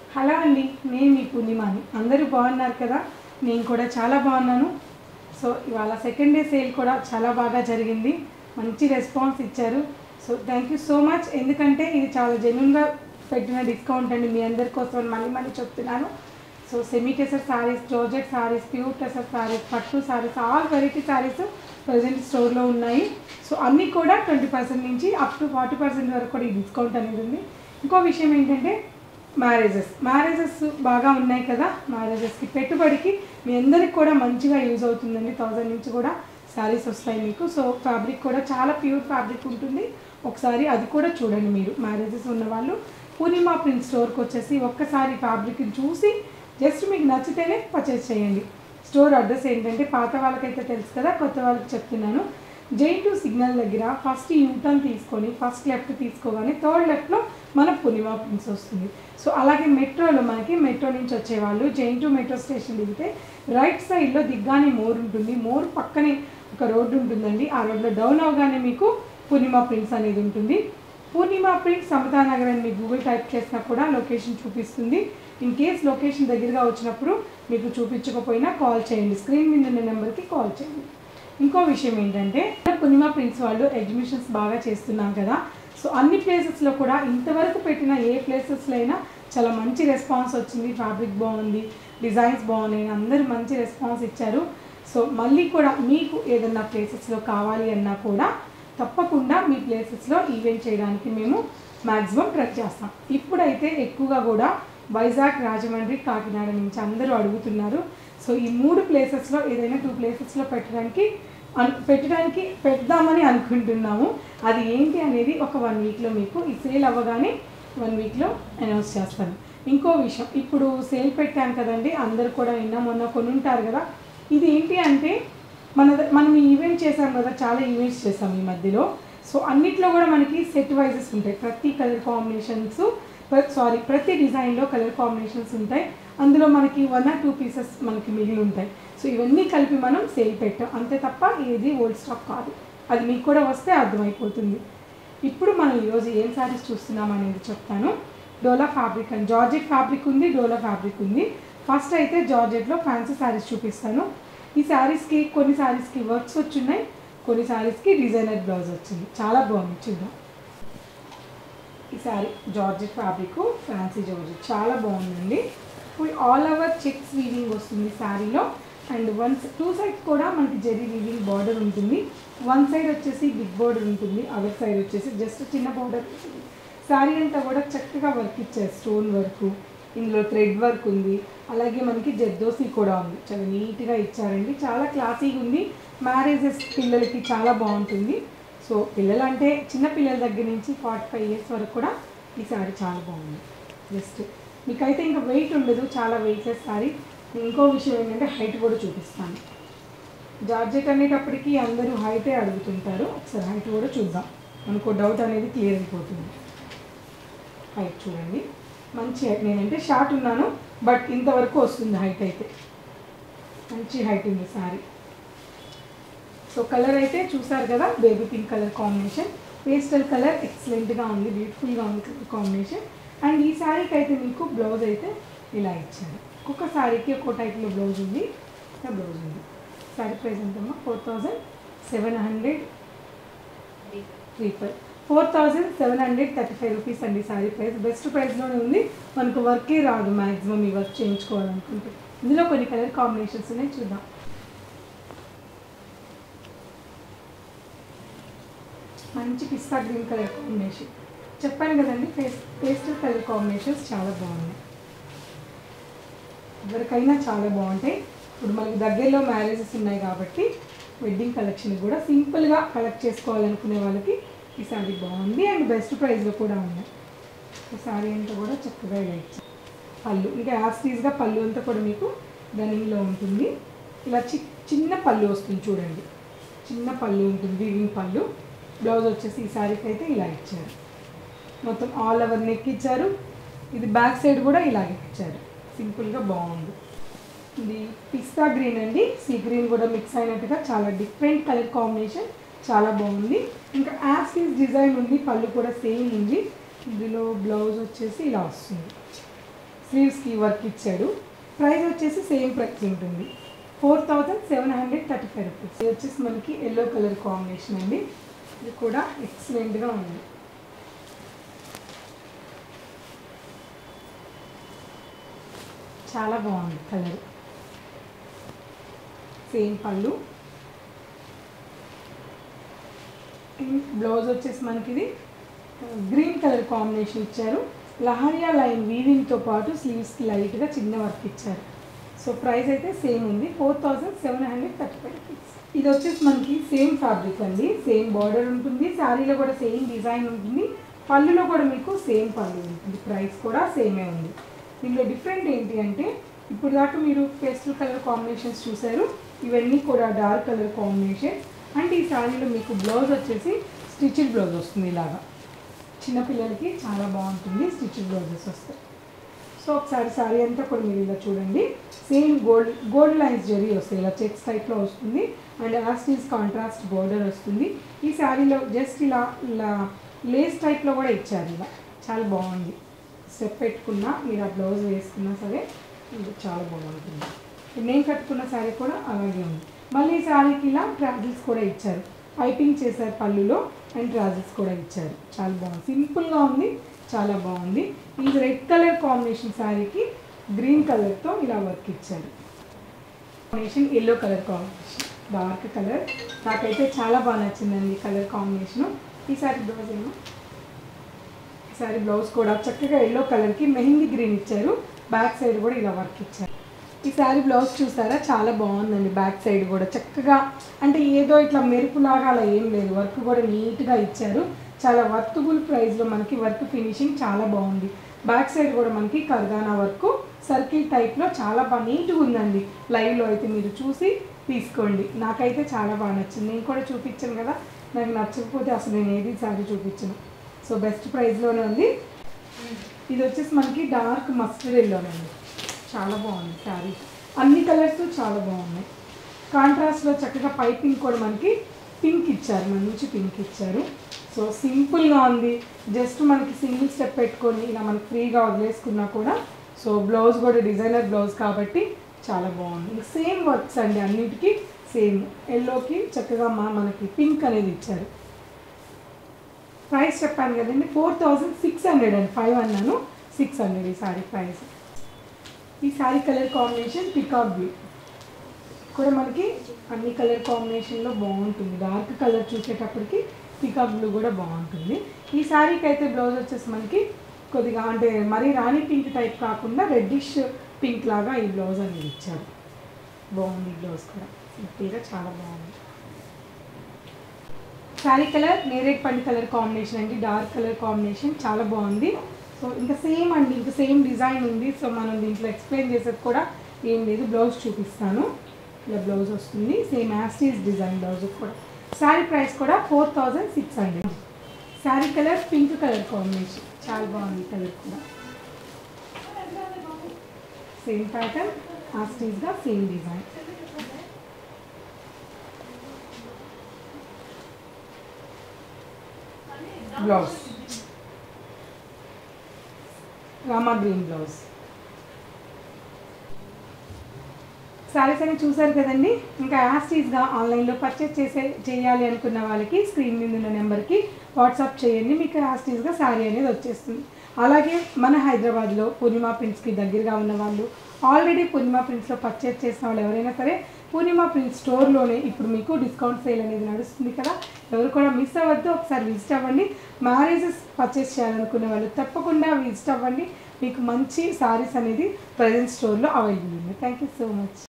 hello అండి నేను మీ పూర్ణిమాని అందరూ బాగున్నారు కదా నేను కూడా చాలా బాగున్నాను సో ఇవాళ సెకండ్ డే సేల్ కూడా చాలా బాగా జరిగింది మంచి రెస్పాన్స్ ఇచ్చారు so thank you so much ఎందుకంటే ఇది చాలా జెన్యున్గా పెట్టిన డిస్కౌంట్ అండి మీ అందరి కోసం మళ్ళీ మళ్ళీ చెప్తున్నాను so semi tussar saris georgette saris pure tussar saris పట్టు saris all variety saris present స్టోర్లో ఉన్నాయి సో అన్నీ కూడా ట్వంటీ పర్సెంట్ నుంచి అప్ టు ఫార్టీ పర్సెంట్ వరకు కూడా ఈ డిస్కౌంట్ అనేది ఉంది ఇంకో విషయం ఏంటంటే మ్యారేజెస్ మ్యారేజెస్ బాగా ఉన్నాయి కదా మ్యారేజెస్కి పెట్టుబడికి మీ అందరికి కూడా మంచిగా యూజ్ అవుతుందండి థౌజండ్ నుంచి కూడా శారీస్ వస్తాయి మీకు సో ఫ్యాబ్రిక్ కూడా చాలా ప్యూర్ ఫ్యాబ్రిక్ ఉంటుంది ఒకసారి అది కూడా చూడండి మీరు మ్యారేజెస్ ఉన్న వాళ్ళు పూర్ణిమా ప్రింట్ స్టోర్కి వచ్చేసి ఒక్కసారి ఫ్యాబ్రిక్ని చూసి జస్ట్ మీకు నచ్చితేనే పర్చేస్ చేయండి స్టోర్ అడ్రస్ ఏంటంటే పాత వాళ్ళకైతే తెలుసు కదా కొత్త వాళ్ళకి చెప్తున్నాను జైన్ టు సిగ్నల్ దగ్గర ఫస్ట్ యూటర్న్ తీసుకొని ఫస్ట్ లెఫ్ట్ తీసుకోగానే థర్డ్ లెఫ్ట్లో మన పూర్ణిమా ప్రింట్స్ వస్తుంది సో అలాగే మెట్రోలో మనకి మెట్రో నుంచి వచ్చేవాళ్ళు జైన్ టు మెట్రో స్టేషన్ దిగితే రైట్ సైడ్లో దిగ్గానే మోర్ ఉంటుంది మోర్ పక్కనే ఒక రోడ్డు ఉంటుందండి ఆ రోడ్లో డౌన్ అవగానే మీకు పూర్ణిమా ప్రింట్స్ అనేది ఉంటుంది పూర్ణిమా ప్రింట్ సమతానగర్ అని మీ గూగుల్ టైప్ చేసినా కూడా లొకేషన్ చూపిస్తుంది ఇన్ కేస్ లొకేషన్ దగ్గరగా వచ్చినప్పుడు మీకు చూపించకపోయినా కాల్ చేయండి స్క్రీన్ మీద ఉన్న నెంబర్కి కాల్ చేయండి ఇంకో విషయం ఏంటంటే పూర్ణిమా ప్రింట్స్ వాళ్ళు ఎగ్జిబిషన్స్ బాగా చేస్తున్నాం కదా సో అన్ని ప్లేసెస్లో కూడా ఇంతవరకు పెట్టిన ఏ ప్లేసెస్లో అయినా చాలా మంచి రెస్పాన్స్ వచ్చింది ఫ్యాబ్రిక్ బాగుంది డిజైన్స్ బాగున్నాయి అందరూ మంచి రెస్పాన్స్ ఇచ్చారు సో మళ్ళీ కూడా మీకు ఏదన్నా ప్లేసెస్లో కావాలి అన్నా కూడా తప్పకుండా మీ ప్లేసెస్లో ఈవెంట్ చేయడానికి మేము మ్యాక్సిమం ట్రై చేస్తాం ఇప్పుడైతే ఎక్కువగా కూడా వైజాగ్ రాజమండ్రి కాకినాడ నుంచి అందరూ అడుగుతున్నారు సో ఈ మూడు ప్లేసెస్లో ఏదైనా టూ ప్లేసెస్లో పెట్టడానికి అను పెట్టడానికి పెడదామని అనుకుంటున్నాము అది ఏంటి అనేది ఒక వన్ వీక్లో మీకు ఈ సేల్ అవ్వగానే వన్ వీక్లో అనౌన్స్ చేస్తాను ఇంకో విషయం ఇప్పుడు సేల్ పెట్టాను కదండి అందరు కూడా నిన్న మొన్న కొని ఉంటారు కదా ఇది ఏంటి అంటే మన ద- మనం ఈ ఈవెంట్ చేసాం కదా చాలా ఈవెంట్స్ చేసాం ఈ మధ్యలో సో అన్నిట్లో కూడా మనకి సెట్ వైజెస్ ఉంటాయి ప్రతి కలర్ కాంబినేషన్స్ సారీ ప్రతి డిజైన్లో కలర్ కాంబినేషన్స్ ఉంటాయి అందులో మనకి వన్ ఆర్ టూ పీసెస్ మనకి మిగిలి ఉంటాయి సో ఇవన్నీ కలిపి మనం సేల్ పెట్టాం అంతే తప్ప ఏది ఓల్డ్ స్టాక్ కాదు అది మీకు కూడా వస్తే అర్థమైపోతుంది ఇప్పుడు మనం ఈరోజు ఏం శారీస్ చూస్తున్నాం అనేది చెప్తాను డోలా ఫ్యాబ్రిక్ అండ్ జార్జెట్ ఫ్యాబ్రిక్ ఉంది డోలా ఫ్యాబ్రిక్ ఉంది ఫస్ట్ అయితే జార్జెట్లో ఫ్యాన్సీ శారీస్ చూపిస్తాను ఈ శారీస్కి కొన్ని శారీస్కి వర్క్స్ వచ్చున్నాయి కొన్ని శారీస్కి డిజైనర్ బ్లౌజ్ వచ్చింది చాలా బాగుంది చూద్దాం ఈ sari georgette fabric fancy georgette చాలా బాగుందండి full all over checks weaving వస్తుంది శారీలో అండ్ వన్ టూ సైడ్స్ కూడా మనకి జెరీ వీవింగ్ బార్డర్ ఉంటుంది వన్ సైడ్ వచ్చేసి బిగ్ బార్డర్ ఉంటుంది అదర్ సైడ్ వచ్చేసి జస్ట్ చిన్న బార్డర్ ఉంటుంది శారీ అంతా కూడా చక్కగా వర్క్ ఇచ్చారు స్టోన్ వర్క్ ఇందులో థ్రెడ్ వర్క్ ఉంది అలాగే మనకి జర్దోసి కూడా ఉంది చాలా నీట్గా ఇచ్చారండి చాలా క్లాసీగా ఉంది మ్యారేజెస్ పిల్లలకి చాలా బాగుంటుంది సో పిల్లలు అంటే చిన్న పిల్లల దగ్గర నుంచి ఫార్టీ ఫైవ్ ఇయర్స్ వరకు కూడా ఈ శారీ చాలా బాగుంది జస్ట్ మీకైతే ఇంకా వెయిట్ ఉండదు చాలా వెయిట్లెస్ శారీ ఇంకో విషయం ఏంటంటే హైట్ కూడా చూపిస్తాను జార్జెట్ అనేటప్పటికీ అందరూ హైటే అడుగుతుంటారు ఒకసారి హైట్ కూడా చూద్దాం మనకు డౌట్ అనేది క్లియర్ అయిపోతుంది హైట్ చూడండి మంచి హైట్ నేనంటే షార్ట్ ఉన్నాను బట్ ఇంతవరకు వస్తుంది హైట్ అయితే మంచి హైట్ ఉంది శారీ సో కలర్ అయితే చూసారు కదా baby pink colour combination pastel colour ఎక్సలెంట్గా ఉంది బ్యూటిఫుల్గా ఉంది కలర్ కాంబినేషన్ అండ్ ఈ శారీకి అయితే మీకు బ్లౌజ్ అయితే ఇలా ఇచ్చారు ఒక్కొక్క శారీకి ఒక్కో టైప్లో బ్లౌజ్ ఉంది ఇంకా బ్లౌజ్ ఉంది శారీ ప్రైస్ ఎంతమ్మా four thousand seven hundred triple four thousand seven hundred thirty five rupees అండి శారీ ప్రైస్ బెస్ట్ ప్రైస్లోనే ఉంది మనకు వర్కే రాదు మ్యాక్సిమం ఈ వర్క్ చేయించుకోవాలనుకుంటే ఇందులో కొన్ని కలర్ కాంబినేషన్స్ ఉన్నాయి చూద్దాం మంచి పిస్తా గ్రీన్ కలర్ కాంబినేషన్ చెప్పాను కదండి పేస్ పేస్టల్ కలర్ కాంబినేషన్స్ చాలా బాగున్నాయి ఎవరికైనా చాలా బాగుంటాయి ఇప్పుడు మనకి దగ్గరలో మ్యారేజెస్ ఉన్నాయి కాబట్టి వెడ్డింగ్ కలెక్షన్ కూడా సింపుల్గా కలెక్ట్ చేసుకోవాలనుకునే వాళ్ళకి ఈ శారీ బాగుంది అండ్ బెస్ట్ ప్రైస్లో కూడా ఉన్నాయి ఈ శారీ అంతా కూడా చక్కగా ఇలా ఇచ్చారు పళ్ళు ఇంకా యాస్టీస్గా పళ్ళు అంతా కూడా మీకు రన్నింగ్లో ఉంటుంది ఇలా చి చిన్న పళ్ళు వస్తుంది చూడండి చిన్న పళ్ళు ఉంటుంది వీవింగ్ పళ్ళు బ్లౌజ్ వచ్చేసి ఈ శారీకి అయితే ఇలా ఇచ్చారు మొత్తం ఆల్ ఓవర్ నెక్ ఇచ్చారు ఇది బ్యాక్ సైడ్ కూడా ఇలాగే ఇచ్చారు సింపుల్గా బాగుంది ఇది పిస్తా గ్రీన్ అండి సీ గ్రీన్ కూడా మిక్స్ అయినట్టుగా చాలా డిఫరెంట్ కలర్ కాంబినేషన్ చాలా బాగుంది ఇంకా యాసిస్ డిజైన్ ఉంది పళ్ళు కూడా సేమ్ ఉంది ఇందులో బ్లౌజ్ వచ్చేసి ఇలా వస్తుంది స్లీవ్స్కి వర్క్ ఇచ్చాడు ప్రైస్ వచ్చేసి సేమ్ ప్రైస్ ఉంటుంది four thousand seven hundred thirty five rupees ఇది వచ్చేసి మనకి ఎల్లో కలర్ కాంబినేషన్ అండి ఇది కూడా ఎక్సలెంట్గా ఉంది చాలా బాగుంది కలర్ సేమ్ పళ్ళు బ్లౌజ్ వచ్చేసి మనకి ఇది గ్రీన్ కలర్ కాంబినేషన్ ఇచ్చారు లహరియా లైన్ వీవింగ్తో పాటు స్లీవ్స్కి లైట్గా చిన్న వర్క్ ఇచ్చారు సో ప్రైస్ అయితే సేమ్ ఉంది four thousand seven hundred thirty five rupees ఇది వచ్చేసి మనకి సేమ్ ఫ్యాబ్రిక్ అండి సేమ్ బార్డర్ ఉంటుంది శారీలో కూడా సేమ్ డిజైన్ ఉంటుంది పళ్ళులో కూడా మీకు సేమ్ పళ్ళు ఉంటుంది ప్రైస్ కూడా సేమే ఉంది దీనిలో డిఫరెంట్ ఏంటి అంటే ఇప్పుడు దాకా మీరు పేస్టల్ కలర్ కాంబినేషన్స్ చూసారు ఇవన్నీ కూడా డార్క్ కలర్ కాంబినేషన్ అండ్ ఈ శారీలో మీకు బ్లౌజ్ వచ్చేసి స్టిచ్డ్ బ్లౌజ్ వస్తుంది ఇలాగా చిన్నపిల్లలకి చాలా బాగుంటుంది స్టిచ్డ్ బ్లౌజెస్ వస్తాయి సో ఒకసారి శారీ అంతా కూడా మీరు ఇలా చూడండి same gold gold lines zari వస్తాయి ఇలా చెక్స్ టైప్లో వస్తుంది అండ్ యాస్టీస్ కాంట్రాస్ట్ బోర్డర్ వస్తుంది ఈ శారీలో జస్ట్ ఇలా ఇలా లేస్ టైప్లో కూడా ఇచ్చారు ఇలా చాలా బాగుంది స్టెప్ పెట్టుకున్నా మీరు ఆ బ్లౌజ్ వేసుకున్నా సరే ఇది చాలా బాగుంటుంది నేను కట్టుకున్న శారీ కూడా అలాగే ఉంది మళ్ళీ ఈ శారీకి ఇలా ట్రాజిల్స్ కూడా ఇచ్చారు పైపింగ్ చేశారు పళ్ళులో అండ్ ట్రాజిల్స్ కూడా ఇచ్చారు చాలా బాగుంది సింపుల్గా ఉంది చాలా బాగుంది ఇది రెడ్ కలర్ కాంబినేషన్ శారీకి గ్రీన్ కలర్తో ఇలా వర్క్ ఇచ్చారు combination yellow colour combination dark colour నాకైతే చాలా బాగా నచ్చిందండి ఈ కలర్ కాంబినేషను ఈ సారీ బ్లౌజ్ ఏమో ఈ సారీ బ్లౌజ్ కూడా చక్కగా ఎల్లో కలర్కి మెహందీ గ్రీన్ ఇచ్చారు బ్యాక్ సైడ్ కూడా ఇలా వర్క్ ఇచ్చారు ఈ శారీ బ్లౌజ్ చూసారా చాలా బాగుందండి బ్యాక్ సైడ్ కూడా చక్కగా అంటే ఏదో ఇట్లా మెరుపులాగా అలా ఏం లేదు వర్క్ కూడా నీట్గా ఇచ్చారు చాలా వర్తబుల్ ప్రైస్లో మనకి వర్క్ ఫినిషింగ్ చాలా బాగుంది బ్యాక్ సైడ్ కూడా మనకి కర్దానా వర్క్ సర్కిల్ టైప్లో చాలా బాగా నీట్గా ఉందండి లైవ్లో అయితే మీరు చూసి తీసుకోండి నాకైతే చాలా బాగా నచ్చింది నేను కూడా చూపించాను కదా నాకు నచ్చకపోతే అసలు నేను ఏది శారీ చూపించను సో బెస్ట్ ప్రైస్లోనే ఉంది ఇది వచ్చేసి మనకి డార్క్ మస్టర్డ్ ఎల్లోనండి చాలా బాగుంది శారీ అన్ని కలర్స్ చాలా బాగున్నాయి కాంట్రాస్ట్లో చక్కగా పైపింగ్ కూడా మనకి పింక్ ఇచ్చారు మంచి పింక్ ఇచ్చారు సో సింపుల్గా ఉంది జస్ట్ మనకి సింగిల్ స్టెప్ పెట్టుకొని ఇలా మనకి ఫ్రీగా వదిలేసుకున్నా కూడా సో బ్లౌజ్ కూడా డిజైనర్ బ్లౌజ్ కాబట్టి చాలా బాగుంది సేమ్ వర్క్స్ అండి అన్నిటికీ సేమ్ ఎల్లోకి చక్కగా మా మనకి పింక్ అనేది ఇచ్చారు ప్రైస్ చెప్పాను కదండి ఫోర్ థౌజండ్ సిక్స్ హండ్రెడ్ అండి ఫైవ్ అన్నాను సిక్స్ హండ్రెడ్ ఈ సారీ ప్రైస్ ఈ sari colour combination peacock blue కూడా మనకి అన్ని కలర్ కాంబినేషన్లో బాగుంటుంది డార్క్ కలర్ చూసేటప్పటికి పికాక్ బ్లూ కూడా బాగుంటుంది ఈ శారీకి అయితే బ్లౌజ్ వచ్చేసి మనకి కొద్దిగా అంటే మరీ రాణి పింక్ టైప్ కాకుండా రెడ్డిష్ పింక్ లాగా ఈ బ్లౌజ్ అనేది ఇచ్చారు బాగుంది బ్లౌజ్ కూడా సింపుల్గా చాలా బాగుంది శారీ కలర్ నేరేడ్ పండు కలర్ కాంబినేషన్ అండి డార్క్ కలర్ కాంబినేషన్ చాలా బాగుంది సో ఇంకా సేమ్ అండి ఇంకా సేమ్ డిజైన్ ఉంది సో మనం దీంట్లో ఎక్స్ప్లెయిన్ చేసేది కూడా ఏం లేదు బ్లౌజ్ చూపిస్తాను ఇలా బ్లౌజ్ వస్తుంది సేమ్ యాస్టీస్ డిజైన్ బ్లౌజ్ కూడా శారీ ప్రైస్ కూడా four thousand six hundred sari colour pink colour combination చాలా బాగుంది కలర్ కూడా సేమ్ ప్యాటర్న్ యాస్టీస్గా same design blouse rama green blouse saris అని చూసారు కదండి ఇంకా యాస్టీస్గా ఆన్లైన్లో పర్చేస్ చేసే చేయాలి అనుకున్న వాళ్ళకి స్క్రీన్ మీద ఉన్న నెంబర్కి వాట్సాప్ చేయండి మీకు యాస్టీస్గా శారీ అనేది వచ్చేస్తుంది అలాగే మన హైదరాబాద్లో పూర్ణిమ ప్రింట్స్కి దగ్గరగా ఉన్న వాళ్ళు ఆల్రెడీ పూర్ణిమ ప్రింట్స్లో పర్చేస్ చేసిన వాళ్ళు ఎవరైనా సరే పూర్ణిమ ప్రింట్స్ స్టోర్లోనే ఇప్పుడు మీకు డిస్కౌంట్ సేల్ అనేది నడుస్తుంది కదా ఎవరు కూడా మిస్ అవ్వద్దు ఒకసారి విజిట్ అవ్వండి మ్యారేజెస్ పర్చేస్ చేయాలనుకునే వాళ్ళు తప్పకుండా విజిట్ అవ్వండి మీకు మంచి శారీస్ అనేది ప్రజెంట్ స్టోర్లో అవైలబుల్ ఉంది థ్యాంక్ యూ సో మచ్